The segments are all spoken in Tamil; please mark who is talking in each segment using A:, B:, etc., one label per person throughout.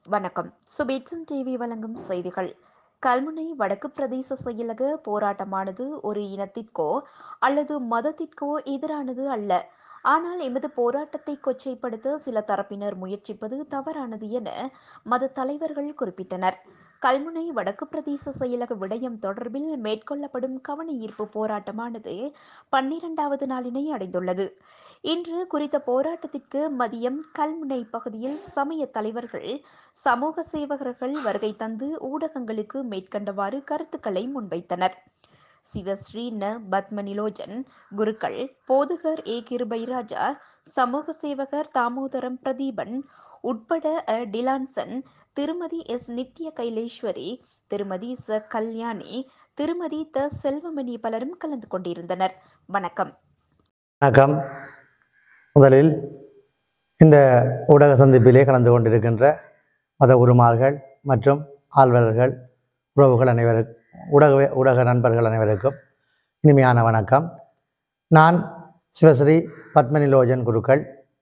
A: வணக்கம் சுபேட்சன் டிவி வழங்கும் செய்திகள் கல்முனை வடக்கு பிரதேச செயலக போராட்டமானது ஒரு இனத்திற்கோ அல்லது மதத்திற்கோ எதிரானது அல்ல ஆனால் எமது போராட்டத்தை கொச்சைப்படுத்த சில தரப்பினர் முயற்சிப்பது தவறானது என மத தலைவர்கள் குறிப்பிட்டனர் கல்முனை வடக்கு பிரதேச செயலக விடயம் தொடர்பில் மேற்கொள்ளப்படும் கவன ஈர்ப்பு போராட்டமானது பன்னிரண்டாவது நாளினை அடைந்துள்ளது இன்று குறித்த போராட்டத்திற்கு மதியம் கல்முனை பகுதியில் சமய தலைவர்கள் சமூக சேவகர்கள் வருகை தந்து ஊடகங்களுக்கு மேற்கண்டவாறு கருத்துக்களை முன்வைத்தனர் சிவஸ்ரீ ந பத்மநிலோஜன் குருக்கள் போதுகர் ஏ கிருபை ராஜா சமூக சேவகர் தாமோதரம் பிரதீபன் உட்பட அ டிலான்சன் திருமதி எஸ் நித்ய கைலேஸ்வரி திருமதி ச கல்யாணி திருமதி த செல்வமணி பலரும் கலந்து கொண்டிருந்தனர் வணக்கம்
B: வணக்கம் முதலில் இந்த ஊடக சந்திப்பிலே கலந்து கொண்டிருக்கின்ற மத குருமார்கள் மற்றும் ஆள்வர்கள் உறவுகள் அனைவருக்கும் ஊடக ஊடக நண்பர்கள் அனைவருக்கும் இனிமையான வணக்கம் நான் சிவஸ்ரீ பத்மநிலோஜன் குருக்கள்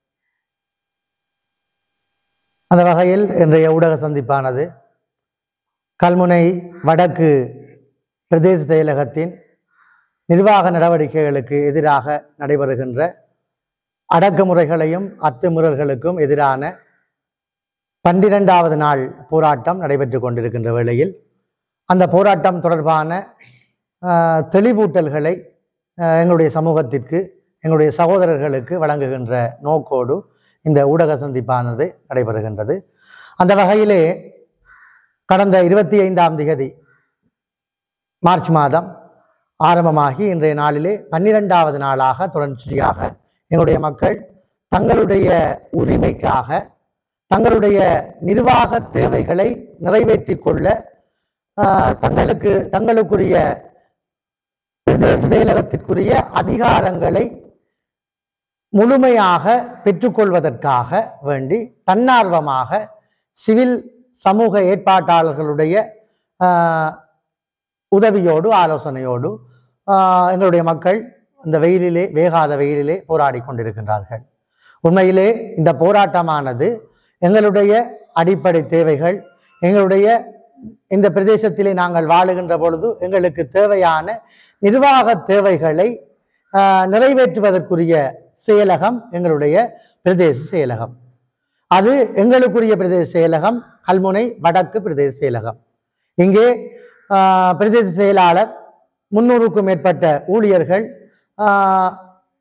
B: அந்த வகையில் இன்றைய ஊடக சந்திப்பானது கல்முனை வடக்கு பிரதேச செயலகத்தின் நிர்வாக நடவடிக்கைகளுக்கு எதிராக நடைபெறுகின்ற அடக்குமுறைகளையும் அத்துமுறல்களுக்கும் எதிரான பன்னிரெண்டாவது நாள் போராட்டம் நடைபெற்று கொண்டிருக்கின்ற வேளையில் அந்த போராட்டம் தொடர்பான ஆஹ், தெளிவூட்டல்களை ஆஹ், எங்களுடைய சமூகத்திற்கு எங்களுடைய சகோதரர்களுக்கு வழங்குகின்ற நோக்கோடு இந்த ஊடக சந்திப்பானது நடைபெறுகின்றது அந்த வகையிலே கடந்த இருபத்தி ஐந்தாம் திகதி மார்ச் மாதம் ஆரம்பமாகி இன்றைய நாளிலே பன்னிரெண்டாவது நாளாக தொடர்ச்சியாக எங்களுடைய மக்கள் தங்களுடைய உரிமைக்காக தங்களுடைய நிர்வாக தேவைகளை நிறைவேற்றிக் கொள்ள ஆஹ், தங்களுக்கு தங்களுக்குரிய பிரதேச செயலகத்திற்குரிய அதிகாரங்களை முழுமையாக பெற்றுக்கொள்வதற்காக வேண்டி தன்னார்வமாக சிவில் சமூக ஏற்பாட்டாளர்களுடைய ஆஹ், உதவியோடு ஆலோசனையோடு ஆஹ், எங்களுடைய மக்கள் இந்த வெயிலிலே வேகாத வெயிலிலே போராடி கொண்டிருக்கின்றார்கள் உண்மையிலே இந்த போராட்டமானது எங்களுடைய அடிப்படை தேவைகள் எங்களுடைய இந்த பிரதேசத்திலே நாங்கள் வாழுகின்ற பொழுது எங்களுக்கு தேவையான நிர்வாக தேவைகளை ஆஹ், நிறைவேற்றுவதற்குரிய செயலகம் எங்களுடைய பிரதேச செயலகம் அது எங்களுக்குரிய பிரதேச செயலகம் கல்முனை வடக்கு பிரதேச செயலகம் இங்கே ஆஹ், பிரதேச செயலாளர் முன்னூறுக்கும் மேற்பட்ட ஊழியர்கள் ஆஹ்,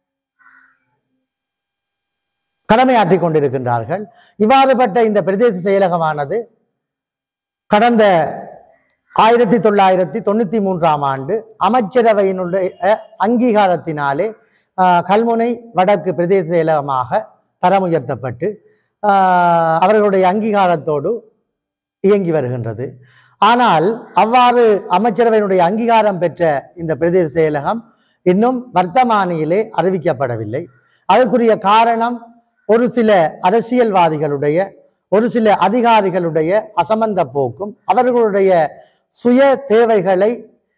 B: கடமையாற்றிக் கொண்டிருக்கின்றார்கள் இவ்வாறுபட்ட இந்த பிரதேச செயலகமானது கடந்த ஆயிரத்தி தொள்ளாயிரத்தி தொண்ணூத்தி மூன்றாம் ஆண்டு அமைச்சரவையினுடைய அங்கீகாரத்தினாலே ஆஹ், கல்முனை வடக்கு பிரதேச செயலகமாக தரம் உயர்த்தப்பட்டு ஆஹ், அவர்களுடைய அங்கீகாரத்தோடு இயங்கி வருகின்றது ஆனால் அவ்வாறு அமைச்சரவையினுடைய அங்கீகாரம் பெற்ற இந்த பிரதேச செயலகம் இன்னும் வர்த்தமானியிலே அறிவிக்கப்படவில்லை அதற்குரிய காரணம் ஒரு சில அரசியல்வாதிகளுடைய ஒரு சில அதிகாரிகளுடைய அசமந்த போக்கும் அவர்களுடைய சுய தேவைகளை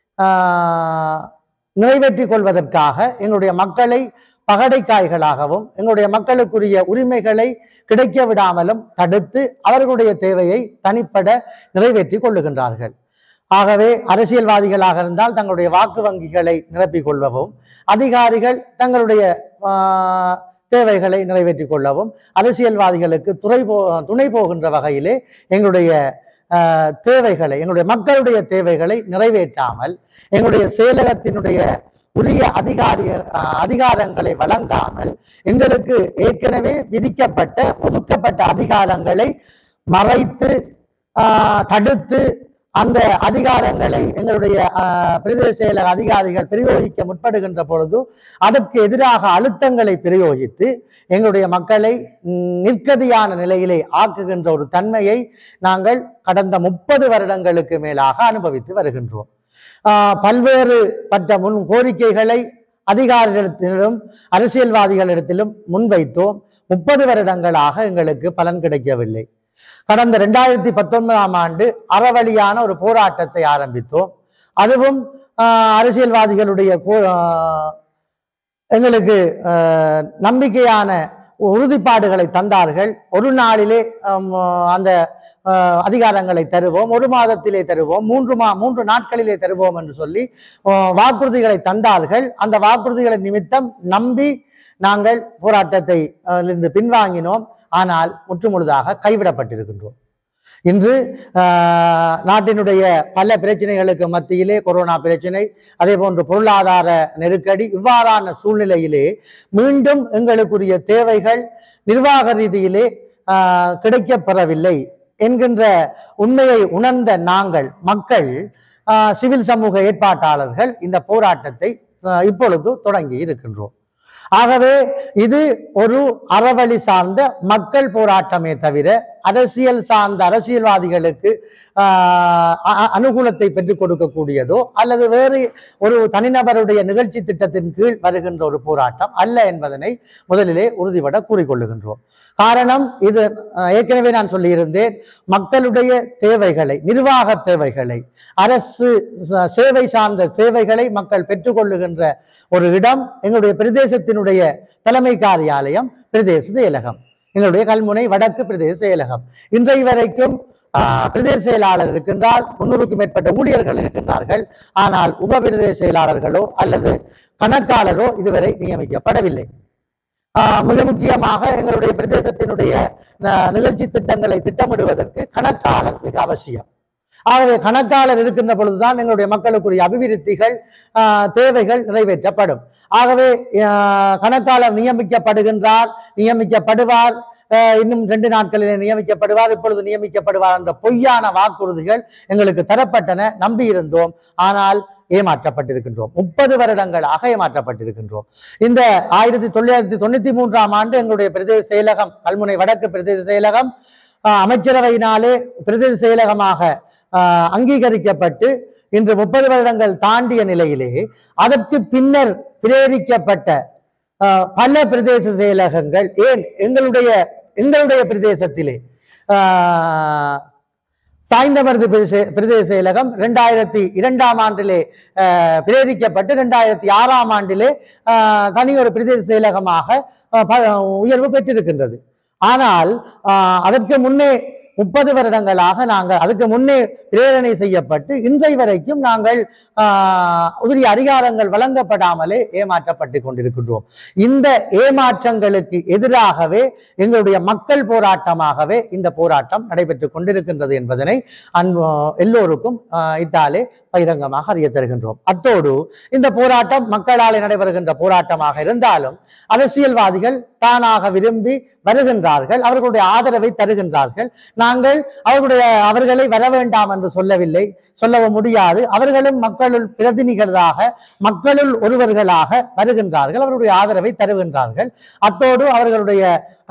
B: ஆஹ், நிறைவேற்றிக் கொள்வதற்காக எங்களுடைய மக்களை பகடைக்காய்களாகவும் எங்களுடைய மக்களுக்குரிய உரிமைகளை கிடைக்க விடாமலும் தடுத்து அவர்களுடைய தேவையை தனிப்பட நிறைவேற்றிக் கொள்ளுகின்றார்கள் ஆகவே அரசியல்வாதிகளாக இருந்தால் தங்களுடைய வாக்கு வங்கிகளை நிரப்பிக் கொள்ளவும் அதிகாரிகள் தங்களுடைய ஆஹ், தேவைகளை நிறைவேற்றிக் கொள்ளவும் அரசியல்வாதிகளுக்கு துறை போ துணை போகின்ற வகையிலே எங்களுடைய ஆஹ், தேவைகளை எங்களுடைய மக்களுடைய தேவைகளை நிறைவேற்றாமல் எங்களுடைய செயலகத்தினுடைய உரிய அதிகாரி ஆஹ், அதிகாரங்களை வழங்காமல் எங்களுக்கு ஏற்கனவே விதிக்கப்பட்ட ஒதுக்கப்பட்ட அதிகாரங்களை மறைத்து ஆஹ், தடுத்து அந்த அதிகாரங்களை எங்களுடைய ஆஹ், பிரதேச செயலக அதிகாரிகள் பிரயோகிக்க முற்படுகின்ற பொழுது அதற்கு எதிராக அழுத்தங்களை பிரயோகித்து எங்களுடைய மக்களை ம், நிற்கதியான நிலையிலே ஆக்குகின்ற ஒரு தன்மையை நாங்கள் கடந்த முப்பது வருடங்களுக்கு மேலாக அனுபவித்து வருகின்றோம் ஆஹ், பல்வேறு பட்ட முன் கோரிக்கைகளை அதிகாரிகளிடத்திலும் அரசியல்வாதிகளிடத்திலும் முன்வைத்தோம் முப்பது வருடங்களாக எங்களுக்கு பலன் கிடைக்கவில்லை கடந்த ரெண்டாயிரத்தி பத்தொன்பதாம் ஆண்டு அறவழியான ஒரு போராட்டத்தை ஆரம்பித்தோம் அதுவும் ஆஹ், அரசியல்வாதிகளுடைய கோ- ஆஹ், எங்களுக்கு ஆஹ், நம்பிக்கையான உறுதிப்பாடுகளை தந்தார்கள் ஒரு நாளிலே ஆம், அந்த ஆஹ், அதிகாரங்களை தருவோம் ஒரு மாதத்திலே தருவோம் மூன்று மா மூன்று நாட்களிலே தருவோம் என்று சொல்லி ஆஹ், வாக்குறுதிகளை தந்தார்கள் அந்த வாக்குறுதிகளை நிமித்தம் நம்பி நாங்கள் போராட்டத்தை ஆஹ், இருந்து பின்வாங்கினோம் ஆனால் முற்றுமுழுதாக கைவிடப்பட்டிருக்கின்றோம் இன்று ஆஹ், நாட்டினுடைய பல பிரச்சனைகளுக்கு மத்தியிலே கொரோனா பிரச்சனை அதே போன்று பொருளாதார நெருக்கடி இவ்வாறான சூழ்நிலையிலே மீண்டும் எங்களுக்குரிய தேவைகள் நிர்வாக ரீதியிலே ஆஹ், கிடைக்கப்பெறவில்லை என்கின்ற உண்மையை உணர்ந்த நாங்கள் மக்கள் ஆஹ், சிவில் சமூக ஏற்பாட்டாளர்கள் இந்த போராட்டத்தை ஆஹ், இப்பொழுது தொடங்கி இருக்கின்றோம் ஆகவே இது ஒரு அறவழி சார்ந்த மக்கள் போராட்டமே தவிர அரசியல் சார்ந்த அரசியல்வாதிகளுக்கு ஆஹ், அ- அ- அனுகூலத்தை பெற்றுக் கொடுக்கக்கூடியதோ அல்லது வேறு ஒரு தனிநபருடைய நிகழ்ச்சி திட்டத்தின் கீழ் வருகின்ற ஒரு போராட்டம் அல்ல என்பதனை முதலிலே உறுதிபட கூறிக்கொள்ளுகின்றோம் காரணம் இது அஹ், ஏற்கனவே நான் சொல்லியிருந்தேன் மக்களுடைய தேவைகளை நிர்வாக தேவைகளை அரசு ச- சேவை சார்ந்த சேவைகளை மக்கள் பெற்றுக்கொள்ளுகின்ற ஒரு இடம் எங்களுடைய பிரதேசத்தினுடைய தலைமை காரியாலயம் பிரதேச செயலகம் எங்களுடைய கல்முனை வடக்கு பிரதேச செயலகம் இன்றைய வரைக்கும் ஆஹ், பிரதேச செயலாளர் இருக்கின்றார் முன்னூறுக்கும் மேற்பட்ட ஊழியர்கள் இருக்கின்றார்கள் ஆனால் உப பிரதேச செயலாளர்களோ அல்லது கணக்காளரோ இதுவரை நியமிக்கப்படவில்லை ஆஹ், மிக முக்கியமாக எங்களுடைய பிரதேசத்தினுடைய ஆஹ், நிகழ்ச்சி திட்டங்களை திட்டமிடுவதற்கு கணக்காளர் மிக அவசியம் ஆகவே கணக்காளர் இருக்கின்ற பொழுதுதான் எங்களுடைய மக்களுக்குரிய அபிவிருத்திகள் ஆஹ், தேவைகள் நிறைவேற்றப்படும் ஆகவே ஆஹ், கணக்காளர் நியமிக்கப்படுகின்றார் நியமிக்கப்படுவார் ஆஹ், இன்னும் ரெண்டு நாட்களிலே நியமிக்கப்படுவார் இப்பொழுது நியமிக்கப்படுவார் என்ற பொய்யான வாக்குறுதிகள் எங்களுக்கு தரப்பட்டன நம்பியிருந்தோம் ஆனால் ஏமாற்றப்பட்டிருக்கின்றோம் முப்பது வருடங்களாக ஏமாற்றப்பட்டிருக்கின்றோம் இந்த ஆயிரத்தி தொள்ளாயிரத்தி தொண்ணூத்தி மூன்றாம் ஆண்டு எங்களுடைய பிரதேச செயலகம் கல்முனை வடக்கு பிரதேச செயலகம் ஆஹ், அமைச்சரவையினாலே பிரதேச செயலகமாக ஆஹ், அங்கீகரிக்கப்பட்டு இன்று முப்பது வருடங்கள் தாண்டிய நிலையிலே அதற்கு பின்னர் பிரேரிக்கப்பட்ட ஆஹ், பல பிரதேச செயலகங்கள் ஏன் எங்களுடைய எங்களுடைய பிரதேசத்திலே ஆஹ், சாய்ந்தமருது பிரதேச- பிரதேச செயலகம் இரண்டாயிரத்தி இரண்டாம் ஆண்டிலே ஆஹ், பிரேரிக்கப்பட்டு இரண்டாயிரத்தி ஆறாம் ஆண்டிலே ஆஹ், தனி ஒரு பிரதேச செயலகமாக ஆஹ், ப- உயர்வு பெற்றிருக்கின்றது ஆனால் ஆஹ், அதற்கு முன்னே முப்பது வருடங்களாக நாங்கள் அதுக்கு முன்னே பிரேரணை செய்யப்பட்டு இன்றை வரைக்கும் நாங்கள் ஆஹ், உரிய அதிகாரங்கள் வழங்கப்படாமலே ஏமாற்றப்பட்டு கொண்டிருக்கின்றோம் இந்த ஏமாற்றங்களுக்கு எதிராகவே எங்களுடைய மக்கள் போராட்டமாகவே இந்த போராட்டம் நடைபெற்றுக் கொண்டிருக்கின்றது என்பதனை அன்பு எல்லோருக்கும் ஆஹ், இத்தாலே பகிரங்கமாக அறிய தருகின்றோம் அத்தோடு இந்த போராட்டம் மக்களாலே நடைபெறுகின்ற போராட்டமாக இருந்தாலும் அரசியல்வாதிகள் தானாக விரும்பி வருகின்றார்கள் அவர்களுடைய ஆதரவை தருகின்றார்கள் நாங்கள் அவர்களுடைய அவர்களை வர வேண்டாம் என்று சொல்லவில்லை சொல்லவும் முடியாது அவர்களும் மக்களுள் பிரதிநிதிகளாக மக்களுள் ஒருவர்களாக வருகின்றார்கள் அவருடைய ஆதரவை தருகின்றார்கள் அத்தோடு அவர்களுடைய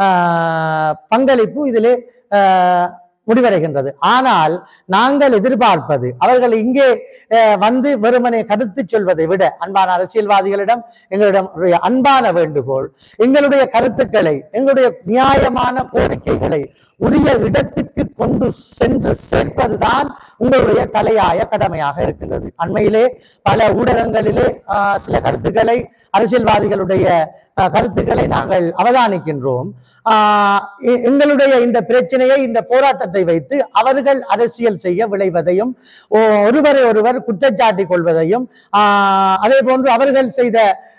B: ஆஹ், பங்களிப்பு இதிலே ஆஹ், முடிவடைகின்றது ஆனால் நாங்கள் எதிர்பார்ப்பது அவர்கள் இங்கே அஹ், வந்து வெறுமனே கருத்து சொல்வதை விட அன்பான அரசியல்வாதிகளிடம் எங்களிடம் ஒரு அன்பான வேண்டுகோள் எங்களுடைய கருத்துக்களை எங்களுடைய நியாயமான கோரிக்கைகளை உரிய இடத்துக்கு கொண்டு சென்று சேர்ப்பதுதான் உங்களுடைய தலையாய கடமையாக இருக்கின்றது அண்மையிலே பல ஊடகங்களிலே ஆஹ், சில கருத்துக்களை அரசியல்வாதிகளுடைய ஆஹ், கருத்துக்களை நாங்கள் அவதானிக்கின்றோம் ஆஹ், எ- எங்களுடைய இந்த பிரச்சனையை இந்த போராட்டத்தை வைத்து அவர்கள் அரசியல் செய்ய விளைவதையும் ஓ- ஒருவரை ஒருவர் குற்றச்சாட்டிக் கொள்வதையும் ஆஹ், அதே போன்று அவர்கள் செய்த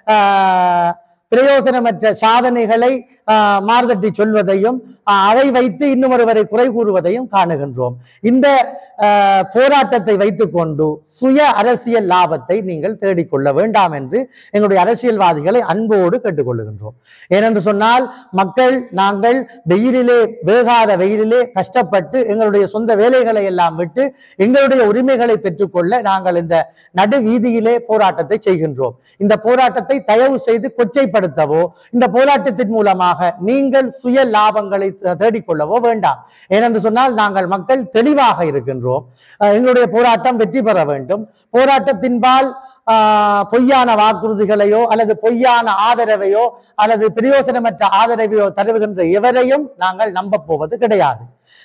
B: ஆஹ், பிரயோசனமற்ற சாதனைகளை ஆஹ், மார்தட்டி சொல்வதையும் ஆஹ், அதை வைத்து இன்னும் ஒருவரை குறை கூறுவதையும் காணுகின்றோம் இந்த ஆஹ், போராட்டத்தை வைத்துக்கொண்டு சுய அரசியல் லாபத்தை நீங்கள் தேடிக்கொள்ள வேண்டாம் என்று எங்களுடைய அரசியல்வாதிகளை அன்போடு கேட்டுக்கொள்ளுகின்றோம் ஏனென்று சொன்னால் மக்கள் நாங்கள் வெயிலிலே வேகாத வெயிலிலே கஷ்டப்பட்டு எங்களுடைய சொந்த வேலைகளை எல்லாம் விட்டு எங்களுடைய உரிமைகளை பெற்றுக்கொள்ள நாங்கள் இந்த நடு வீதியிலே போராட்டத்தை செய்கின்றோம் இந்த போராட்டத்தை தயவு செய்து கொச்சைப்படுத்தவோ இந்த போராட்டத்தின் மூலமாக நீங்கள் சுய லாபங்களை தே- தேடிக்கொள்ளவோ வேண்டாம் ஏனென்று சொன்னால் நாங்கள் மக்கள் தெளிவாக இருக்கின்றோம் அஹ் எங்களுடைய போராட்டம் வெற்றி பெற வேண்டும் போராட்டத்தின்பால் ஆஹ், பொய்யான வாக்குறுதிகளையோ அல்லது பொய்யான ஆதரவையோ அல்லது பிரயோசனமற்ற ஆதரவையோ தருகின்ற எவரையும் நாங்கள் நம்ப போவது கிடையாது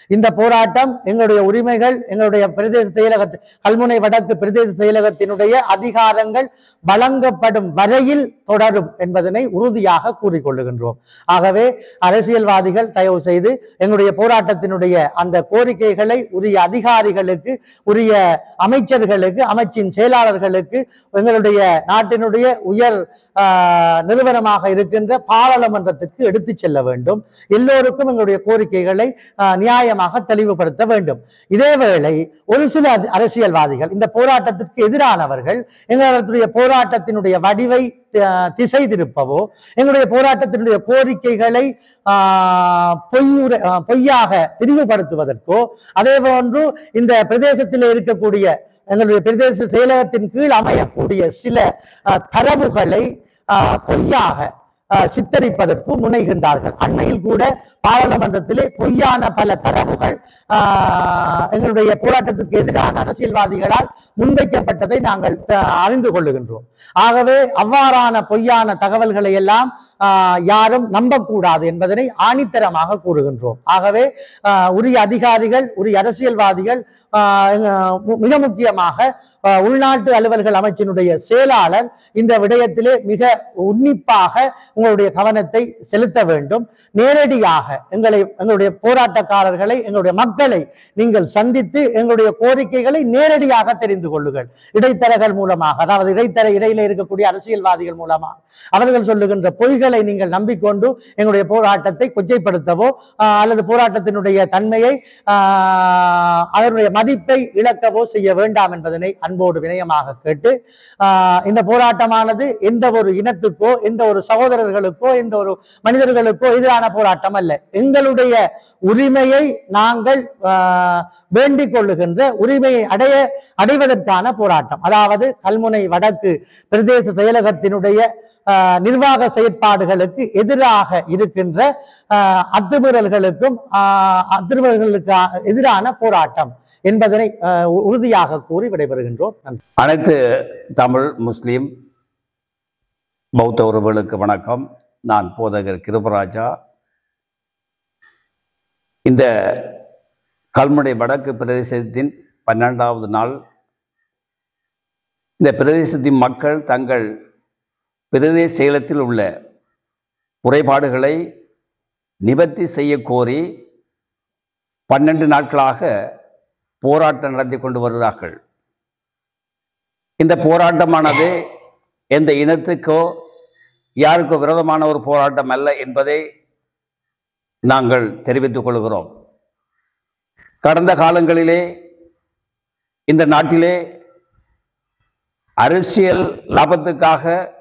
B: இந்த போராட்டம் எங்களுடைய உரிமைகள் எங்களுடைய பிரதேச செயலகத்து கல்முனை வடக்கு பிரதேச செயலகத்தினுடைய அதிகாரங்கள் வழங்கப்படும் வரையில் தொடரும் என்பதனை உறுதியாக கூறிக்கொள்ளுகின்றோம் ஆகவே அரசியல்வாதிகள் தயவு செய்து எங்களுடைய போராட்டத்தினுடைய அந்த கோரிக்கைகளை உரிய அதிகாரிகளுக்கு உரிய அமைச்சர்களுக்கு அமைச்சின் செயலாளர்களுக்கு எங்களுடைய நாட்டினுடைய உயர் ஆஹ், நிறுவனமாக இருக்கின்ற பாராளுமன்றத்திற்கு எடுத்து செல்ல வேண்டும் எல்லோருக்கும் எங்களுடைய கோரிக்கைகளை ஆஹ், நியாயமாக தெளிவுபடுத்த வேண்டும் இதேவேளை ஒரு சில அதி- அரசியல்வாதிகள் இந்த போராட்டத்திற்கு எதிரானவர்கள் எங்களுடைய போராட்டத்தினுடைய வடிவை ஆஹ், திசை திருப்பவோ எங்களுடைய போராட்டத்தினுடைய கோரிக்கைகளை ஆஹ், பொய்யுர ஆஹ், பொய்யாக திரிவுபடுத்துவதற்கோ அதே போன்று இந்த பிரதேசத்தில் இருக்கக்கூடிய எங்களுடைய பிரதேச செயலகத்தின் கீழ் அமையக்கூடிய சில ஆஹ், தரவுகளை ஆஹ், பொய்யாக ஆஹ், சித்தரிப்பதற்கு முனைகின்றார்கள் அண்மையில் கூட பாராளுமன்றத்திலே பொய்யான பல தரவுகள் ஆஹ், எங்களுடைய போராட்டத்துக்கு எதிரான அரசியல்வாதிகளால் முன்வைக்கப்பட்டதை நாங்கள் ஆஹ், அறிந்து கொள்ளுகின்றோம் ஆகவே அவ்வாறான பொய்யான தகவல்களை எல்லாம் ஆஹ், யாரும் நம்பக்கூடாது என்பதனை ஆணித்தரமாக கூறுகின்றோம் ஆகவே ஆஹ், உரிய அதிகாரிகள் உரிய அரசியல்வாதிகள் ஆஹ், எங்க- மு- மிக முக்கியமாக ஆஹ், உள்நாட்டு அலுவல்கள் அமைச்சினுடைய செயலாளர் இந்த விடயத்திலே மிக உன்னிப்பாக உங்களுடைய கவனத்தை செலுத்த வேண்டும் நேரடியாக எங்களை எங்களுடைய போராட்டக்காரர்களை எங்களுடைய மக்களை நீங்கள் சந்தித்து எங்களுடைய கோரிக்கைகளை நேரடியாக தெரிந்து கொள்ளுங்கள் இடைத்தரகர் மூலமாக அதாவது இடைத்தர இடையில இருக்கக்கூடிய அரசியல்வாதிகள் மூலமாக அவர்கள் சொல்லுகின்ற பொய்களை நீங்கள் நம்பிக்கொண்டு எங்களுடைய போராட்டத்தை கொச்சைப்படுத்தவோ ஆஹ், அல்லது போராட்டத்தினுடைய தன்மையை ஆஹ், அதனுடைய மதிப்பை இழக்கவோ செய்ய வேண்டாம் என்பதனை அன்போடு வினயமாக கேட்டு ஆஹ், இந்த போராட்டமானது எந்த ஒரு இனத்துக்கோ எந்த ஒரு சகோதரர்களுக்கோ எந்த ஒரு மனிதர்களுக்கோ எதிரான போராட்டம் அல்ல எங்களுடைய உரிமையை நாங்கள் ஆஹ், வேண்டிக் கொள்ளுகின்ற உரிமையை அடைய அடைவதற்கான போராட்டம் அதாவது கல்முனை வடக்கு பிரதேச செயலகத்தினுடைய ஆஹ், நிர்வாக செயற்பாடுகளுக்கு எதிராக இருக்கின்ற ஆஹ், அத்துமீறல்களுக்கும் ஆஹ், அத்துமீறல்களுக்கு எதிரான போராட்டம் என்பதனை ஆஹ், உறுதியாக கூறி விடைபெறுகின்றோம் நன்றி
C: அனைத்து தமிழ் முஸ்லிம் பௌத்த உறவுகளுக்கு வணக்கம் நான் போதகர் கிருபராஜா இந்த கல்முனை வடக்கு பிரதேசத்தின் பன்னெண்டாவது நாள் இந்த பிரதேசத்தின் மக்கள் தங்கள் பிரதேச செயலத்தில் உள்ள குறைபாடுகளை நிவர்த்தி செய்ய கோரி பன்னெண்டு நாட்களாக போராட்டம் நடத்தி கொண்டு வருகிறார்கள் இந்த போராட்டமானது எந்த இனத்துக்கோ யாருக்கோ விரோதமான ஒரு போராட்டம் அல்ல என்பதை நாங்கள் தெரிவித்துக் கொள்கிறோம் கடந்த காலங்களிலே இந்த நாட்டிலே அரசியல் லாபத்துக்காக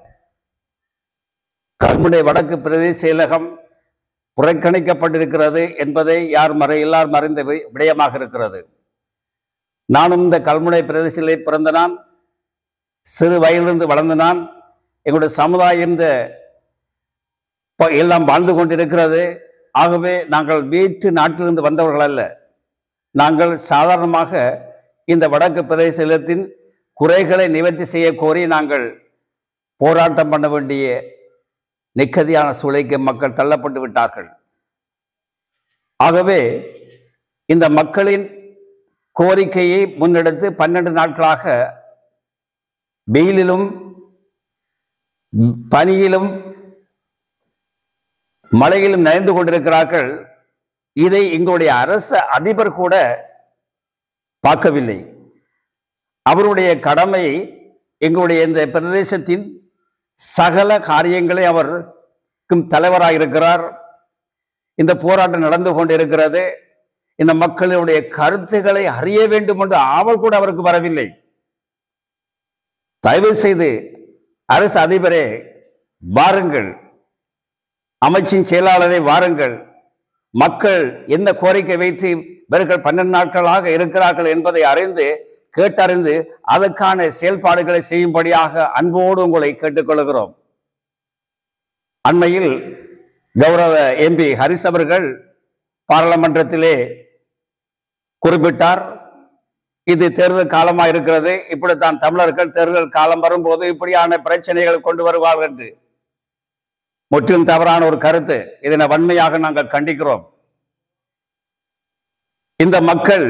C: கல்முனை வடக்கு பிரதேச செயலகம் புறக்கணிக்கப்பட்டிருக்கிறது என்பதை யார் மறை எல்லார் மறைந்த வி- விடயமாக இருக்கிறது நானும் இந்த கல்முனை பிரதேசத்திலே பிறந்த நான் சிறு வயதிலிருந்து வளர்ந்த நான் எங்களுடைய சமுதாயம் இந்த ப- எல்லாம் வாழ்ந்து கொண்டிருக்கிறது ஆகவே நாங்கள் வீட்டு நாட்டிலிருந்து வந்தவர்கள் அல்ல நாங்கள் சாதாரணமாக இந்த வடக்கு பிரதேசத்தின் குறைகளை நிவர்த்தி செய்ய கோரி நாங்கள் போராட்டம் பண்ண வேண்டிய நிக்கதியான சூளைக்கு மக்கள் தள்ளப்பட்டு விட்டார்கள் ஆகவே இந்த மக்களின் கோரிக்கையை முன்னெடுத்து பன்னெண்டு நாட்களாக வெயிலிலும் ம், பனியிலும் மழையிலும் நனைந்து கொண்டிருக்கிறார்கள் இதை எங்களுடைய அரசு அதிபர் கூட பார்க்கவில்லை அவருடைய கடமை எங்களுடைய இந்த பிரதேசத்தின் சகல காரியங்களை அவருக்கும் தலைவராக இருக்கிறார் இந்த போராட்டம் நடந்து கொண்டிருக்கிறது இந்த மக்களுடைய கருத்துக்களை அறிய வேண்டும் என்ற ஆவல் கூட அவருக்கு வரவில்லை தயவு செய்து அரசு அதிபரே வாருங்கள் அமைச்சின் செயலாளரை வாருங்கள் மக்கள் என்ன கோரிக்கை வைத்து இவர்கள் பன்னெண்டு நாட்களாக இருக்கிறார்கள் என்பதை அறிந்து கேட்டறிந்து அதற்கான செயல்பாடுகளை செய்யும்படியாக அன்போடு உங்களை கேட்டுக்கொள்கிறோம் அண்மையில் கௌரவ எம்பி ஹரிஸ் அவர்கள் பாராளுமன்றத்திலே குறிப்பிட்டார் இது தேர்தல் காலமா இருக்கிறது இப்படித்தான் தமிழர்கள் தேர்தல் காலம் வரும்போது இப்படியான பிரச்சனைகளை கொண்டு வருவார்கள் என்று முற்றிலும் தவறான ஒரு கருத்து இதனை வன்மையாக நாங்கள் கண்டிக்கிறோம் இந்த மக்கள்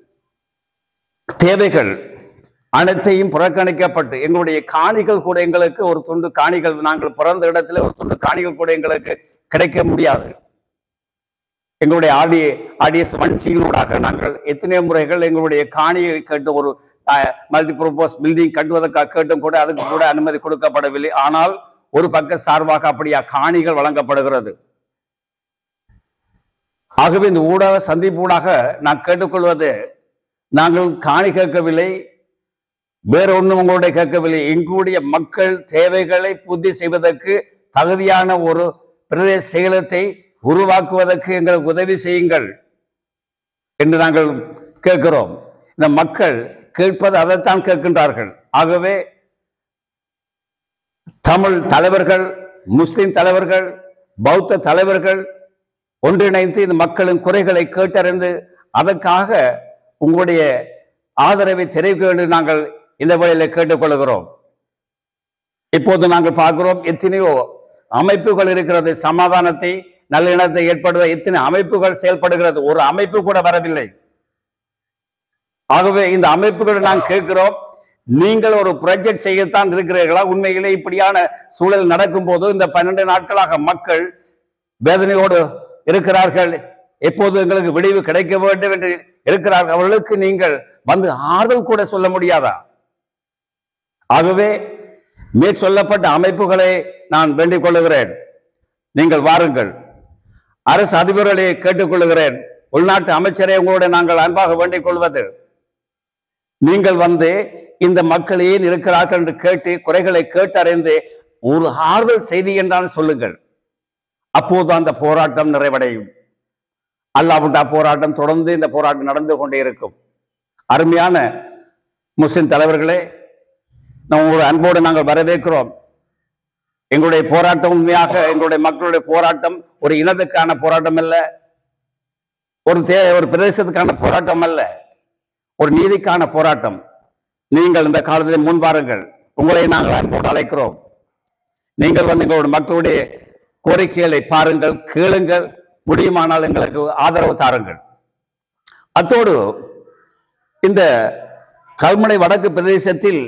C: தேவைகள் அனைத்தையும் புறக்கணிக்கப்பட்டு எங்களுடைய காணிகள் கூட எங்களுக்கு ஒரு துண்டு காணிகள் நாங்கள் பிறந்த இடத்துல ஒரு துண்டு காணிகள் கூட எங்களுக்கு கிடைக்க முடியாது எங்களுடைய ஆடி ஆடியஸ் வன்சிகளூடாக நாங்கள் எத்தனை முறைகள் எங்களுடைய காணியை கேட்டு ஒரு மல்டி ப்ரோபோஸ் பில்டிங் கட்டுவதற்காக கேட்டும் கூட அதுக்கு கூட அனுமதி கொடுக்கப்படவில்லை ஆனால் ஒரு பக்க சார்பாக அப்படியா காணிகள் வழங்கப்படுகிறது ஆகவே இந்த ஊடக சந்திப்பூடாக நான் கேட்டுக்கொள்வது நாங்கள் காணி கேட்கவில்லை வேற ஒன்றும் உங்களுடைய கேட்கவில்லை எங்களுடைய மக்கள் தேவைகளை பூர்த்தி செய்வதற்கு தகுதியான ஒரு பிரதேச செயலத்தை உருவாக்குவதற்கு எங்களுக்கு உதவி செய்யுங்கள் என்று நாங்கள் கேட்கிறோம் இந்த மக்கள் கேட்பது அதைத்தான் கேட்கின்றார்கள் ஆகவே தமிழ் தலைவர்கள் முஸ்லிம் தலைவர்கள் பௌத்த தலைவர்கள் ஒன்றிணைந்து இந்த மக்களின் குறைகளை கேட்டறிந்து அதற்காக உங்களுடைய ஆதரவை தெரிவிக்க வேண்டும் நாங்கள் இந்த வழியில கேட்டுக்கொள்கிறோம் இப்போது நாங்கள் பார்க்கிறோம் எத்தனையோ அமைப்புகள் இருக்கிறது சமாதானத்தை நல்லிணத்தை ஏற்படுத்த எத்தனை அமைப்புகள் செயல்படுகிறது ஒரு அமைப்பு கூட வரவில்லை ஆகவே இந்த அமைப்புகளை நான் கேட்கிறோம் நீங்கள் ஒரு ப்ராஜெக்ட் செய்யத்தான் இருக்கிறீர்களா உண்மையிலே இப்படியான சூழல் நடக்கும் போது இந்த பன்னெண்டு நாட்களாக மக்கள் வேதனையோடு இருக்கிறார்கள் எப்போது எங்களுக்கு விடிவு கிடைக்க வேண்டும் என்று இருக்கிறார்கள் அவர்களுக்கு நீங்கள் வந்து ஆறுதல் கூட சொல்ல முடியாதா ஆகவே மேற் சொல்லப்பட்ட அமைப்புகளை நான் வேண்டிக் கொள்ளுகிறேன் நீங்கள் வாருங்கள் அரசு அதிபர்களை கேட்டுக்கொள்ளுகிறேன் உள்நாட்டு அமைச்சரை உங்களோட நாங்கள் அன்பாக வேண்டிக் கொள்வது நீங்கள் வந்து இந்த மக்கள் ஏன் இருக்கிறார்கள் என்று கேட்டு குறைகளை கேட்டறிந்து ஒரு ஆறுதல் செய்தி என்றால் சொல்லுங்கள் அப்போது அந்த போராட்டம் நிறைவடையும் அல்லாவிட்டா போராட்டம் தொடர்ந்து இந்த போராட்டம் நடந்து கொண்டே இருக்கும் அருமையான முஸ்லிம் தலைவர்களே நான் உங்களுடைய அன்போடு நாங்கள் வரவேற்கிறோம் எங்களுடைய போராட்டம் உண்மையாக எங்களுடைய மக்களுடைய போராட்டம் ஒரு இனத்துக்கான போராட்டம் அல்ல ஒரு தே ஒரு பிரதேசத்துக்கான போராட்டம் அல்ல ஒரு நீதிக்கான போராட்டம் நீங்கள் இந்த காலத்தில் முன் வாருங்கள் உங்களை நாங்கள் அன்போடு அழைக்கிறோம் நீங்கள் வந்து எங்களுடைய மக்களுடைய கோரிக்கைகளை பாருங்கள் கேளுங்கள் முடியுமானால் எங்களுக்கு ஆதரவு தாருங்கள் அத்தோடு இந்த கல்முனை வடக்கு பிரதேசத்தில்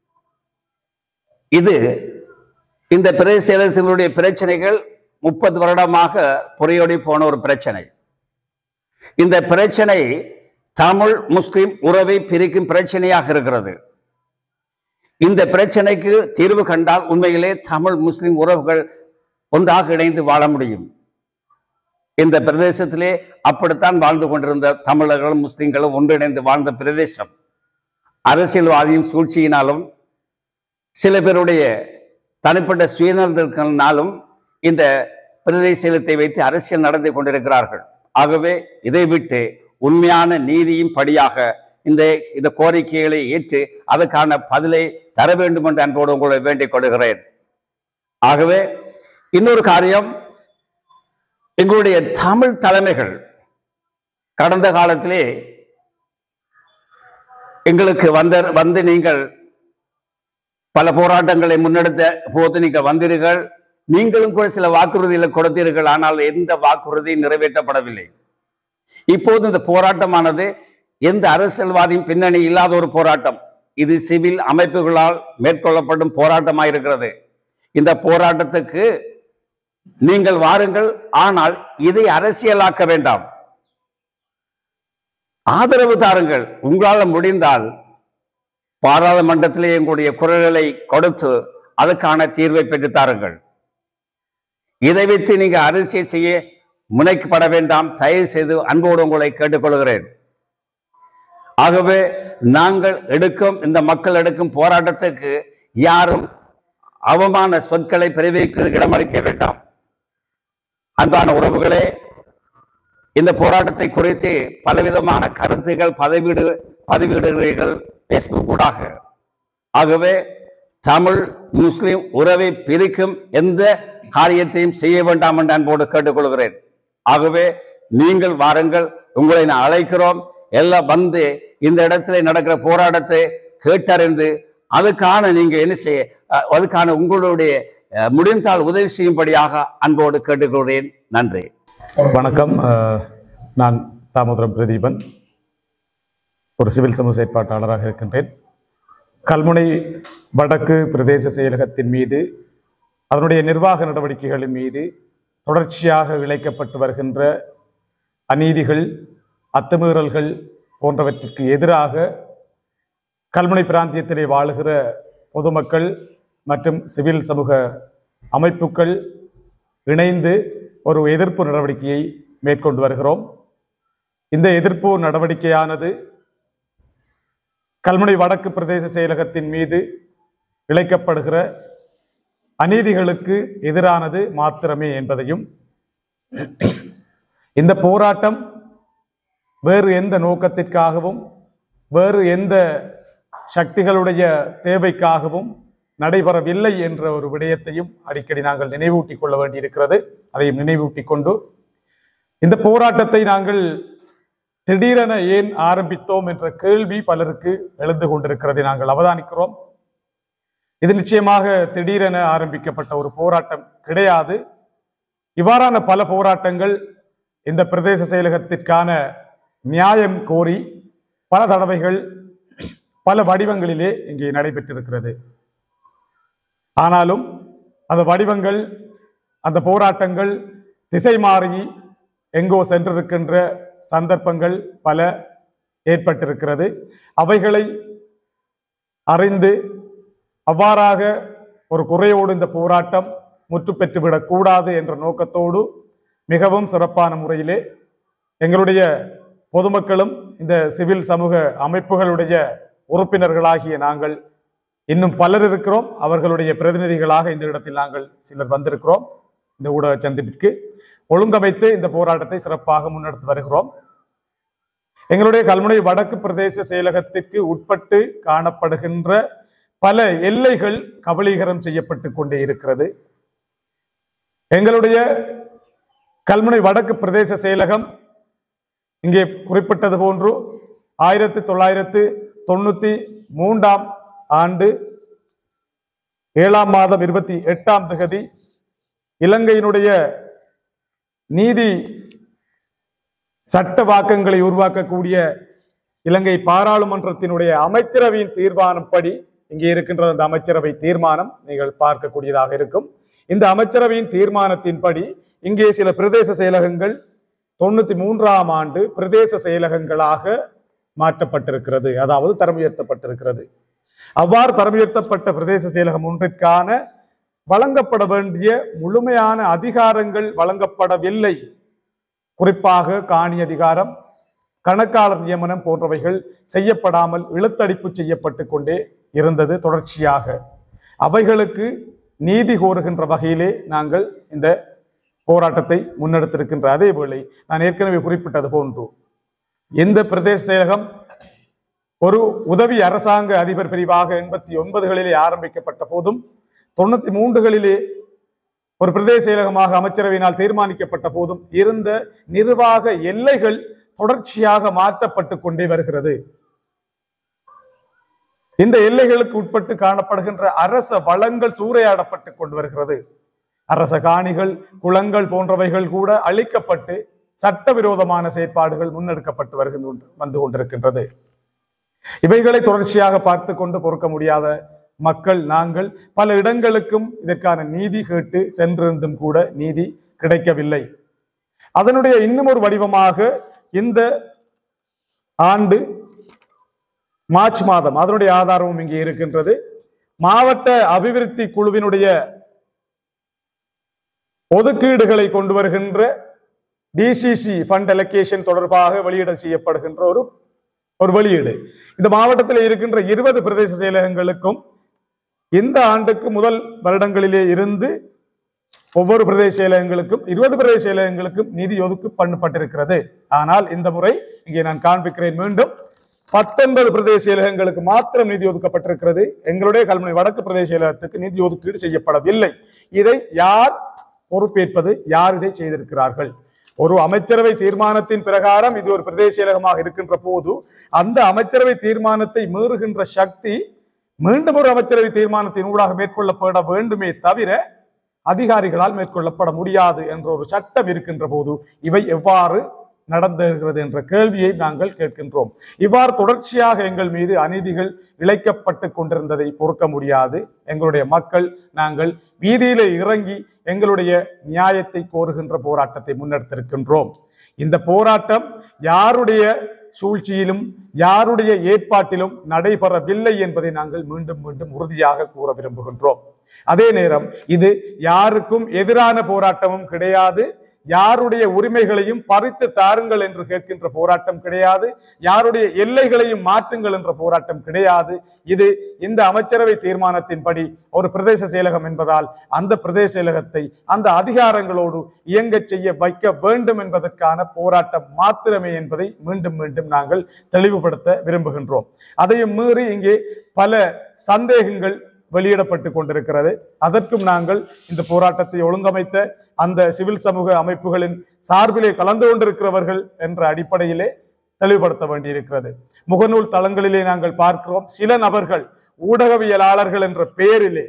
C: இது இந்த பிரதேசங்களுடைய பிரச்சனைகள் முப்பது வருடமாக புறையோடி போன ஒரு பிரச்சனை இந்த பிரச்சனை தமிழ் முஸ்லிம் உறவை பிரிக்கும் பிரச்சனையாக இருக்கிறது இந்த பிரச்சனைக்கு தீர்வு கண்டால் உண்மையிலே தமிழ் முஸ்லிம் உறவுகள் ஒன்றாக இணைந்து வாழ முடியும் இந்த பிரதேசத்திலே அப்படித்தான் வாழ்ந்து கொண்டிருந்த தமிழர்களும் முஸ்லிம்களும் ஒன்றிணைந்து வாழ்ந்த பிரதேசம் அரசியல்வாதியின் சூழ்ச்சியினாலும் சில பேருடைய தனிப்பட்ட சுயநலத்தினாலும் இந்த பிரதேசத்தை வைத்து அரசியல் நடந்து கொண்டிருக்கிறார்கள் ஆகவே இதை விட்டு உண்மையான நீதியின் படியாக இந்த இந்த கோரிக்கைகளை ஏற்று அதற்கான பதிலை தர வேண்டும் என்று அன்போடு உங்களை வேண்டிக் கொள்கிறேன் ஆகவே இன்னொரு காரியம் எங்களுடைய தமிழ் தலைமைகள் கடந்த காலத்திலே எங்களுக்கு வந்த வந்து நீங்கள் பல போராட்டங்களை முன்னெடுத்த போது நீங்கள் வந்தீர்கள் நீங்களும் கூட சில வாக்குறுதிகளை கொடுத்தீர்கள் ஆனால் எந்த வாக்குறுதியும் நிறைவேற்றப்படவில்லை இப்போது இந்த போராட்டமானது எந்த அரசியல்வாதியும் பின்னணி இல்லாத ஒரு போராட்டம் இது சிவில் அமைப்புகளால் மேற்கொள்ளப்படும் போராட்டமாயிருக்கிறது இந்த போராட்டத்துக்கு நீங்கள் வாருங்கள் ஆனால் இதை அரசியலாக்க வேண்டாம் ஆதரவு தாருங்கள் உங்களால் முடிந்தால் பாராளுமன்றத்திலே எங்களுடைய குரல்களை கொடுத்து அதுக்கான தீர்வை பெற்று தாருங்கள் இதை வைத்து நீங்க அரசியல் செய்ய முனைக்கப்பட வேண்டாம் தயவு செய்து அன்போடு உங்களை கேட்டுக்கொள்கிறேன் ஆகவே நாங்கள் எடுக்கும் இந்த மக்கள் எடுக்கும் போராட்டத்துக்கு யாரும் அவமான சொற்களை பிரயோகிக்க இடமளிக்க வேண்டாம் அன்பான உறவுகளே இந்த போராட்டத்தை குறித்து பலவிதமான கருத்துகள் பதிவீடு பதிவிடுகிறீர்கள் பேஸ்புக் ஊடாக ஆகவே தமிழ் முஸ்லிம் உறவை பிரிக்கும் எந்த காரியத்தையும் செய்ய வேண்டாம் என்று அன்போடு கேட்டுக்கொள்கிறேன் ஆகவே நீங்கள் வாருங்கள் உங்களை நான் அழைக்கிறோம் எல்லாம் வந்து இந்த இடத்துல நடக்கிற போராட்டத்தை கேட்டறிந்து அதுக்கான நீங்க என்ன செய்ய அஹ், அதுக்கான உங்களுடைய அஹ், முடிந்தால் உதவி செய்யும்படியாக அன்போடு கேட்டுக்கொள்கிறேன் நன்றி
D: வணக்கம் அஹ், நான் தாமோதரம் பிரதீபன் ஒரு சிவில் சமூக செயற்பாட்டாளராக இருக்கின்றேன் கல்முனை வடக்கு பிரதேச செயலகத்தின் மீது அதனுடைய நிர்வாக நடவடிக்கைகளின் மீது தொடர்ச்சியாக இழைக்கப்பட்டு வருகின்ற அநீதிகள் அத்துமீறல்கள் போன்றவற்றிற்கு எதிராக கல்முனை பிராந்தியத்திலே வாழுகிற பொதுமக்கள் மற்றும் சிவில் சமூக அமைப்புகள் இணைந்து ஒரு எதிர்ப்பு நடவடிக்கையை மேற்கொண்டு வருகிறோம் இந்த எதிர்ப்பு நடவடிக்கையானது கல்முனை வடக்கு பிரதேச செயலகத்தின் மீது இழைக்கப்படுகிற அநீதிகளுக்கு எதிரானது மாத்திரமே என்பதையும் இந்த போராட்டம் வேறு எந்த நோக்கத்திற்காகவும் வேறு எந்த சக்திகளுடைய தேவைக்காகவும் நடைபெறவில்லை என்ற ஒரு விடயத்தையும் அடிக்கடி நாங்கள் நினைவூட்டிக் கொள்ள வேண்டியிருக்கிறது அதையும் நினைவூட்டிக் கொண்டு இந்த போராட்டத்தை நாங்கள் திடீரென ஏன் ஆரம்பித்தோம் என்ற கேள்வி பலருக்கு எழுந்து கொண்டிருக்கிறதை நாங்கள் அவதானிக்கிறோம் இது நிச்சயமாக திடீரென ஆரம்பிக்கப்பட்ட ஒரு போராட்டம் கிடையாது இவ்வாறான பல போராட்டங்கள் இந்த பிரதேச செயலகத்திற்கான நியாயம் கோரி பல தடவைகள் பல வடிவங்களிலே இங்கே நடைபெற்றிருக்கிறது ஆனாலும் அந்த வடிவங்கள் அந்த போராட்டங்கள் திசை மாறி எங்கோ சென்றிருக்கின்ற சந்தர்ப்பங்கள் பல ஏற்பட்டிருக்கிறது அவைகளை அறிந்து அவ்வாறாக ஒரு குறையோடு இந்த போராட்டம் முற்று பெற்றுவிடக் கூடாது என்ற நோக்கத்தோடு மிகவும் சிறப்பான முறையிலே எங்களுடைய பொதுமக்களும் இந்த சிவில் சமூக அமைப்புகளுடைய உறுப்பினர்களாகிய நாங்கள் இன்னும் பலர் இருக்கிறோம் அவர்களுடைய பிரதிநிதிகளாக இந்த இடத்தில் நாங்கள் சிலர் வந்திருக்கிறோம் இந்த ஊடக சந்திப்பிற்கு ஒழுங்கமைத்து இந்த போராட்டத்தை சிறப்பாக முன்னெடுத்து வருகிறோம் எங்களுடைய கல்முனை வடக்கு பிரதேச செயலகத்திற்கு உட்பட்டு காணப்படுகின்ற பல எல்லைகள் கபலீகரம் செய்யப்பட்டு கொண்டே இருக்கிறது எங்களுடைய கல்முனை வடக்கு பிரதேச செயலகம் இங்கே குறிப்பிட்டது போன்று ஆயிரத்தி தொள்ளாயிரத்து தொண்ணூத்தி மூன்றாம் ஆண்டு ஏழாம் மாதம் இருபத்தி எட்டாம் திகதி இலங்கையினுடைய நீதி சட்ட வாக்கங்களை உருவாக்கக்கூடிய இலங்கை பாராளுமன்றத்தினுடைய அமைச்சரவையின் தீர்மானம் படி இங்கே இருக்கின்ற அந்த அமைச்சரவை தீர்மானம் நீங்கள் பார்க்கக்கூடியதாக இருக்கும் இந்த அமைச்சரவையின் தீர்மானத்தின்படி இங்கே சில பிரதேச செயலகங்கள் தொண்ணூத்தி மூன்றாம் ஆண்டு பிரதேச செயலகங்களாக மாற்றப்பட்டிருக்கிறது அதாவது தரம் உயர்த்தப்பட்டிருக்கிறது அவ்வாறு தரம் உயர்த்தப்பட்ட பிரதேச செயலகம் ஒன்றிற்கான வழங்கப்பட வேண்டிய முழுமையான அதிகாரங்கள் வழங்கப்படவில்லை குறிப்பாக காணி அதிகாரம் கணக்காளர் நியமனம் போன்றவைகள் செய்யப்படாமல் இழுத்தடிப்பு செய்யப்பட்டு கொண்டே இருந்தது தொடர்ச்சியாக அவைகளுக்கு நீதி கோருகின்ற வகையிலே நாங்கள் இந்த போராட்டத்தை முன்னெடுத்திருக்கின்ற அதே வேளை நான் ஏற்கனவே குறிப்பிட்டது போன்று இந்த பிரதேச செயலகம் ஒரு உதவி அரசாங்க அதிபர் பிரிவாக எண்பத்தி ஒன்பதுகளிலே ஆரம்பிக்கப்பட்ட போதும் தொண்ணூத்தி மூன்றுகளிலே ஒரு பிரதேச செயலகமாக அமைச்சரவையினால் தீர்மானிக்கப்பட்ட போதும் இருந்த நிர்வாக எல்லைகள் தொடர்ச்சியாக மாற்றப்பட்டு கொண்டே வருகிறது இந்த எல்லைகளுக்கு உட்பட்டு காணப்படுகின்ற அரச வளங்கள் சூறையாடப்பட்டு கொண்டு வருகிறது அரச காணிகள் குளங்கள் போன்றவைகள் கூட அழிக்கப்பட்டு சட்டவிரோதமான செயற்பாடுகள் முன்னெடுக்கப்பட்டு வருகின்ற வந்து கொண்டிருக்கின்றது இவைகளை தொடர்ச்சியாக பார்த்து கொண்டு பொறுக்க முடியாத மக்கள் நாங்கள் பல இடங்களுக்கும் இதற்கான நீதி கேட்டு சென்றிருந்தும் கூட நீதி கிடைக்கவில்லை அதனுடைய இன்னும் ஒரு வடிவமாக இந்த ஆண்டு மார்ச் மாதம் அதனுடைய ஆதாரமும் இங்கே இருக்கின்றது மாவட்ட அபிவிருத்தி குழுவினுடைய ஒதுக்கீடுகளை கொண்டு வருகின்ற டிசிசி ஃபண்ட் அலோகேஷன் தொடர்பாக வெளியிட செய்யப்படுகின்ற ஒரு ஒரு வெளியீடு இந்த மாவட்டத்தில் இருக்கின்ற இருபது பிரதேச செயலகங்களுக்கும் இந்த ஆண்டுக்கு முதல் வருடங்களிலே இருந்து ஒவ்வொரு பிரதேச செயலகங்களுக்கும் இருபது பிரதேச செயலகங்களுக்கும் நிதி ஒதுக்கு பண்ணப்பட்டிருக்கிறது ஆனால் இந்த முறை இங்கே நான் காண்பிக்கிறேன் மீண்டும் பத்தொன்பது பிரதேச செயலகங்களுக்கு மாத்திரம் நிதி ஒதுக்கப்பட்டிருக்கிறது எங்களுடைய கல்முனை வடக்கு பிரதேச செயலகத்துக்கு நிதி ஒதுக்கீடு செய்யப்படவில்லை இதை யார் பொறுப்பேற்பது யார் இதை செய்திருக்கிறார்கள் ஒரு அமைச்சரவை தீர்மானத்தின் பிரகாரம் இது ஒரு பிரதேச செயலகமாக இருக்கின்ற போது அந்த அமைச்சரவை தீர்மானத்தை மீறுகின்ற சக்தி மீண்டும் ஒரு அமைச்சரவை தீர்மானத்தின் ஊடாக மேற்கொள்ளப்பட வேண்டுமே தவிர அதிகாரிகளால் மேற்கொள்ளப்பட முடியாது என்ற ஒரு சட்டம் இருக்கின்ற போது இவை எவ்வாறு நடந்திருக்கிறது என்ற கேள்வியை நாங்கள் கேட்கின்றோம் இவ்வாறு தொடர்ச்சியாக எங்கள் மீது அநீதிகள் இழைக்கப்பட்டு கொண்டிருந்ததை பொறுக்க முடியாது எங்களுடைய மக்கள் நாங்கள் வீதியிலே இறங்கி எங்களுடைய நியாயத்தை கோருகின்ற போராட்டத்தை முன்னெடுத்திருக்கின்றோம் இந்த போராட்டம் யாருடைய சூழ்ச்சியிலும் யாருடைய ஏற்பாட்டிலும் நடைபெறவில்லை என்பதை நாங்கள் மீண்டும் மீண்டும் உறுதியாக கூற விரும்புகின்றோம் அதே நேரம் இது யாருக்கும் எதிரான போராட்டமும் கிடையாது யாருடைய உரிமைகளையும் பறித்து தாருங்கள் என்று கேட்கின்ற போராட்டம் கிடையாது யாருடைய எல்லைகளையும் மாற்றுங்கள் என்ற போராட்டம் கிடையாது இது இந்த அமைச்சரவை தீர்மானத்தின்படி ஒரு பிரதேச செயலகம் என்பதால் அந்த பிரதேச செயலகத்தை அந்த அதிகாரங்களோடு இயங்கச் செய்ய வைக்க வேண்டும் என்பதற்கான போராட்டம் மாத்திரமே என்பதை மீண்டும் மீண்டும் நாங்கள் தெளிவுபடுத்த விரும்புகின்றோம் அதையும் மீறி இங்கே பல சந்தேகங்கள் வெளியிடப்பட்டு கொண்டிருக்கிறது அதற்கும் நாங்கள் இந்த போராட்டத்தை ஒழுங்கமைத்த அந்த சிவில் சமூக அமைப்புகளின் சார்பிலே கலந்து கொண்டிருக்கிறவர்கள் என்ற அடிப்படையிலே தெளிவுபடுத்த வேண்டியிருக்கிறது முகநூல் தளங்களிலே நாங்கள் பார்க்கிறோம் சில நபர்கள் ஊடகவியலாளர்கள் என்ற பெயரிலே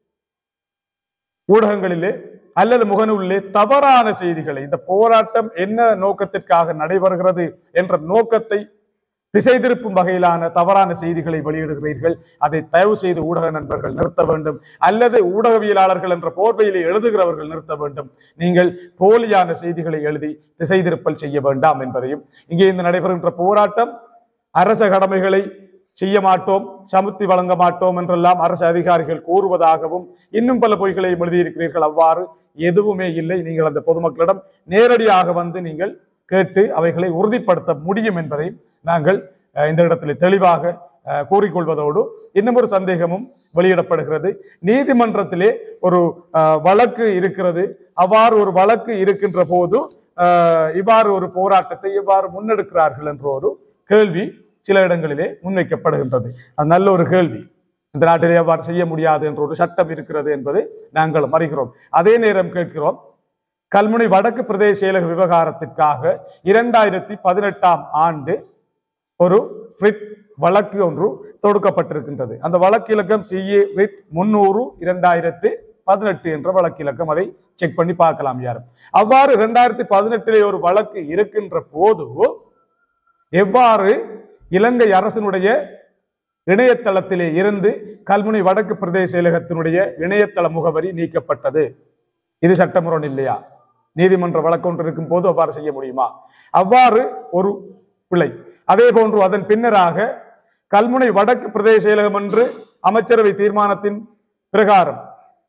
D: ஊடகங்களிலே அல்லது முகநூலிலே தவறான செய்திகளை இந்த போராட்டம் என்ன நோக்கத்திற்காக நடைபெறுகிறது என்ற நோக்கத்தை திசை திருப்பும் வகையிலான தவறான செய்திகளை வெளியிடுகிறீர்கள் அதை தயவு செய்து ஊடக நண்பர்கள் நிறுத்த வேண்டும் அல்லது ஊடகவியலாளர்கள் என்ற போர்வையிலே எழுதுகிறவர்கள் நிறுத்த வேண்டும் நீங்கள் போலியான செய்திகளை எழுதி திசை திருப்பல் செய்ய வேண்டாம் என்பதையும் இங்கே இந்த நடைபெறுகின்ற போராட்டம் அரச கடமைகளை செய்ய மாட்டோம் சமுத்தி வழங்க மாட்டோம் என்றெல்லாம் அரசு அதிகாரிகள் கூறுவதாகவும் இன்னும் பல பொய்களை எழுதியிருக்கிறீர்கள் அவ்வாறு எதுவுமே இல்லை நீங்கள் அந்த பொதுமக்களிடம் நேரடியாக வந்து நீங்கள் கேட்டு அவைகளை உறுதிப்படுத்த முடியும் என்பதை நாங்கள் அஹ், இந்த இடத்திலே தெளிவாக அஹ், கூறிக்கொள்வதோடு இன்னும் ஒரு சந்தேகமும் வெளியிடப்படுகிறது நீதிமன்றத்திலே ஒரு அஹ், வழக்கு இருக்கிறது அவ்வாறு ஒரு வழக்கு இருக்கின்ற போது அஹ், இவ்வாறு ஒரு போராட்டத்தை இவ்வாறு முன்னெடுக்கிறார்கள் என்ற ஒரு கேள்வி சில இடங்களிலே முன்வைக்கப்படுகின்றது அது நல்ல ஒரு கேள்வி இந்த நாட்டிலே அவ்வாறு செய்ய முடியாது என்ற ஒரு சட்டம் இருக்கிறது என்பது நாங்கள் அறிகிறோம் அதே நேரம் கேட்கிறோம் கல்முனை வடக்கு பிரதேச செயலக விவகாரத்திற்காக இரண்டாயிரத்தி பதினெட்டாம் ஆண்டு ஒரு ரிட் வழக்கு ஒன்று தொடுக்கப்பட்டிருக்கின்றது அந்த வழக்கு இலக்கம் சிஏ ரிட் முன்னூறு இரண்டாயிரத்து பதினெட்டு என்ற வழக்கு இலக்கம் அதை செக் பண்ணி பார்க்கலாம் யாரும் அவ்வாறு இரண்டாயிரத்தி பதினெட்டிலே ஒரு வழக்கு இருக்கின்ற போது எவ்வாறு இலங்கை அரசினுடைய இணையதளத்திலே இருந்து கல்முனை வடக்கு பிரதேச செயலகத்தினுடைய இணையதள முகவரி நீக்கப்பட்டது இது சட்டமுரண் இல்லையா நீதிமன்ற வழக்கு ஒன்று இருக்கும் போது அவ்வாறு செய்ய முடியுமா அவ்வாறு ஒரு பிழை அதே போன்று அதன் பின்னராக கல்முனை வடக்கு பிரதேச செயலகம் என்று அமைச்சரவை தீர்மானத்தின் பிரகாரம்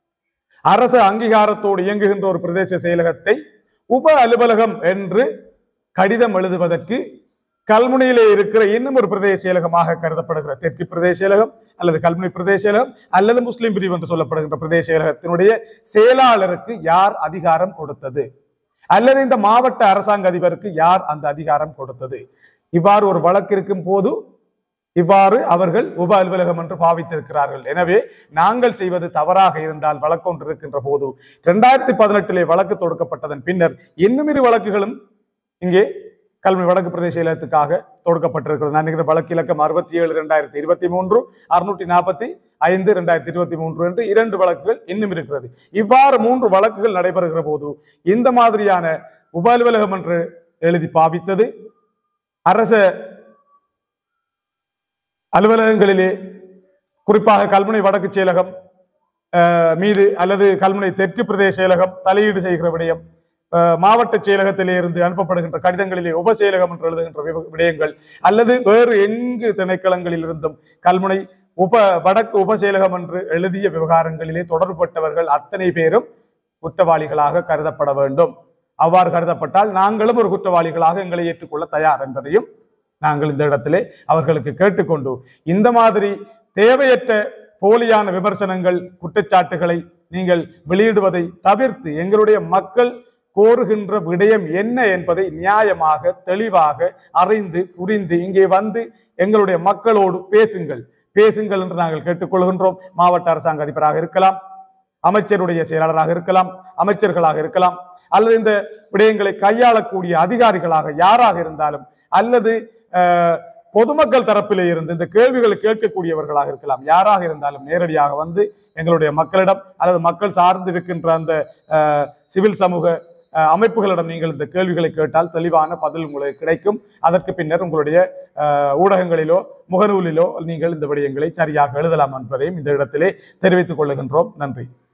D: அரச அங்கீகாரத்தோடு இயங்குகின்ற ஒரு பிரதேச செயலகத்தை உப அலுவலகம் என்று கடிதம் எழுதுவதற்கு கல்முனையிலே இருக்கிற இன்னும் ஒரு பிரதேச செயலகமாக கருதப்படுகிற தெற்கு பிரதேச செயலகம் அல்லது கல்முனை பிரதேச செயலகம் அல்லது முஸ்லிம் பிரிவு என்று சொல்லப்படுகின்ற பிரதேச செயலகத்தினுடைய செயலாளருக்கு யார் அதிகாரம் கொடுத்தது அல்லது இந்த மாவட்ட அரசாங்க அதிபருக்கு யார் அந்த அதிகாரம் கொடுத்தது இவ்வாறு ஒரு வழக்கு இருக்கும் போது இவ்வாறு அவர்கள் உப அலுவலகம் என்று பாவித்திருக்கிறார்கள் எனவே நாங்கள் செய்வது தவறாக இருந்தால் வழக்கொன்று இருக்கின்ற போது இரண்டாயிரத்தி பதினெட்டிலே வழக்கு தொடுக்கப்பட்டதன் பின்னர் இன்னும் இரு வழக்குகளும் இங்கே கல்வி வடக்கு பிரதேச செயலகத்துக்காக தொடுக்கப்பட்டிருக்கிறது நான் நினைக்கிற வழக்கு இலக்கம் அறுபத்தி ஏழு இரண்டாயிரத்தி இருபத்தி மூன்று அறுநூற்றி நாற்பத்தி ஐந்து இரண்டாயிரத்தி இருபத்தி மூன்று என்று இரண்டு வழக்குகள் இன்னும் இருக்கிறது இவ்வாறு மூன்று வழக்குகள் நடைபெறுகிற போது இந்த மாதிரியான உப அலுவலகம் என்று எழுதி பாவித்தது அரச அலுவலகங்களிலே குறிப்பாக கல்முனை வடக்கு செயலகம் அஹ், மீது அல்லது கல்முனை தெற்கு பிரதேச செயலகம் தலையீடு செய்கிற விடயம் அஹ், மாவட்ட செயலகத்திலே இருந்து அனுப்பப்படுகின்ற கடிதங்களிலே உப செயலகம் என்று எழுதுகின்ற விவ- விடயங்கள் அல்லது வேறு எங்கு திணைக்களங்களில் இருந்தும் கல்முனை உப வடக்கு உப செயலகம் என்று எழுதிய விவகாரங்களிலே தொடர்பட்டவர்கள் அத்தனை பேரும் குற்றவாளிகளாக கருதப்பட வேண்டும் அவ்வாறு கருதப்பட்டால் நாங்களும் ஒரு குற்றவாளிகளாக எங்களை ஏற்றுக்கொள்ள தயார் என்பதையும் நாங்கள் இந்த இடத்திலே அவர்களுக்கு கேட்டுக்கொண்டு இந்த மாதிரி தேவையற்ற போலியான விமர்சனங்கள் குற்றச்சாட்டுகளை நீங்கள் வெளியிடுவதை தவிர்த்து எங்களுடைய மக்கள் கோருகின்ற விடயம் என்ன என்பதை நியாயமாக தெளிவாக அறிந்து புரிந்து இங்கே வந்து எங்களுடைய மக்களோடு பேசுங்கள் பேசுங்கள் என்று நாங்கள் கேட்டுக்கொள்கின்றோம் மாவட்ட அரசாங்க அதிபராக இருக்கலாம் அமைச்சருடைய செயலாளராக இருக்கலாம் அமைச்சர்களாக இருக்கலாம் அல்லது இந்த விடயங்களை கையாளக்கூடிய அதிகாரிகளாக யாராக இருந்தாலும் அல்லது அஹ், பொதுமக்கள் தரப்பிலே இருந்து இந்த கேள்விகளை கேட்கக்கூடியவர்களாக இருக்கலாம் யாராக இருந்தாலும் நேரடியாக வந்து எங்களுடைய மக்களிடம் அல்லது மக்கள் சார்ந்து இருக்கின்ற அந்த அஹ், சிவில் சமூக அஹ், அமைப்புகளிடம் நீங்கள் இந்த கேள்விகளை கேட்டால் தெளிவான பதில் உங்களுக்கு கிடைக்கும் அதற்கு பின்னர் உங்களுடைய அஹ், ஊடகங்களிலோ முகநூலிலோ நீங்கள் இந்த விடயங்களை சரியாக எழுதலாம் என்பதையும் இந்த இடத்திலே தெரிவித்துக் கொள்ளுகின்றோம் நன்றி